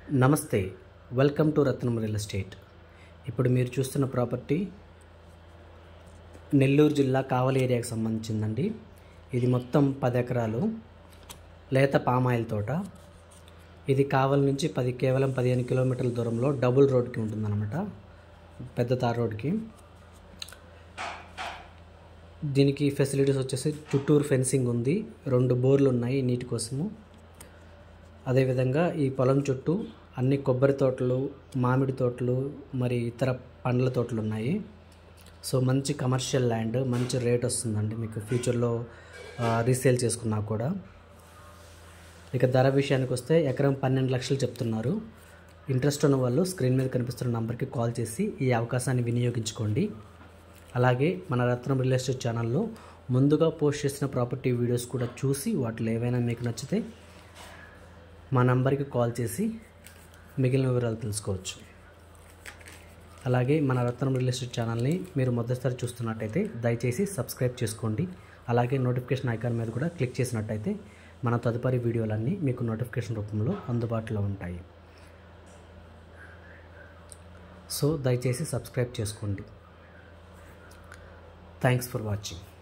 నమస్తే welcome to Ratnam real estate ఇప్పుడు మీరు చూస్తున్న ప్రాపర్టీ నెల్లూరు జిల్లా కావలి ఏరియాకి సంబంధించిందండి ఇది మొత్తం పది ఎకరాలు లేత పామాయిల్ తోట ఇది కావలి నుంచి పది కేవలం పదిహేను కిలోమీటర్ల దూరంలో డబుల్ రోడ్కి ఉంటుందన్నమాట పెద్ద తార్ రోడ్కి దీనికి ఫెసిలిటీస్ వచ్చేసి చుట్టూరు ఫెన్సింగ్ ఉంది రెండు బోర్లు ఉన్నాయి నీటి కోసము అదేవిధంగా ఈ పొలం చుట్టూ అన్ని కొబ్బరి తోటలు మామిడి తోటలు మరి ఇతర పండ్ల తోటలు ఉన్నాయి సో మంచి కమర్షియల్ ల్యాండ్ మంచి రేట్ వస్తుందండి మీకు ఫ్యూచర్లో రీసేల్ చేసుకున్నా కూడా ఇక ధర విషయానికి వస్తే ఎకరం పన్నెండు లక్షలు చెప్తున్నారు ఇంట్రెస్ట్ ఉన్న వాళ్ళు స్క్రీన్ మీద కనిపిస్తున్న నంబర్కి కాల్ చేసి ఈ అవకాశాన్ని వినియోగించుకోండి అలాగే మన రత్నం రియల్ ఎస్టేట్ ఛానల్లో ముందుగా పోస్ట్ చేసిన ప్రాపర్టీ వీడియోస్ కూడా చూసి వాటిలో ఏవైనా మీకు నచ్చితే మా నంబర్కి కాల్ చేసి మిగిలిన వివరాలు తెలుసుకోవచ్చు అలాగే మన రత్నం రియల్ ఎస్టేట్ ఛానల్ని మీరు మొదటిసారి చూస్తున్నట్టయితే దయచేసి సబ్స్క్రైబ్ చేసుకోండి అలాగే నోటిఫికేషన్ ఐకాన్ మీద కూడా క్లిక్ చేసినట్టయితే మన తదుపరి వీడియోలన్నీ మీకు నోటిఫికేషన్ రూపంలో అందుబాటులో ఉంటాయి సో దయచేసి సబ్స్క్రైబ్ చేసుకోండి థ్యాంక్స్ ఫర్ వాచింగ్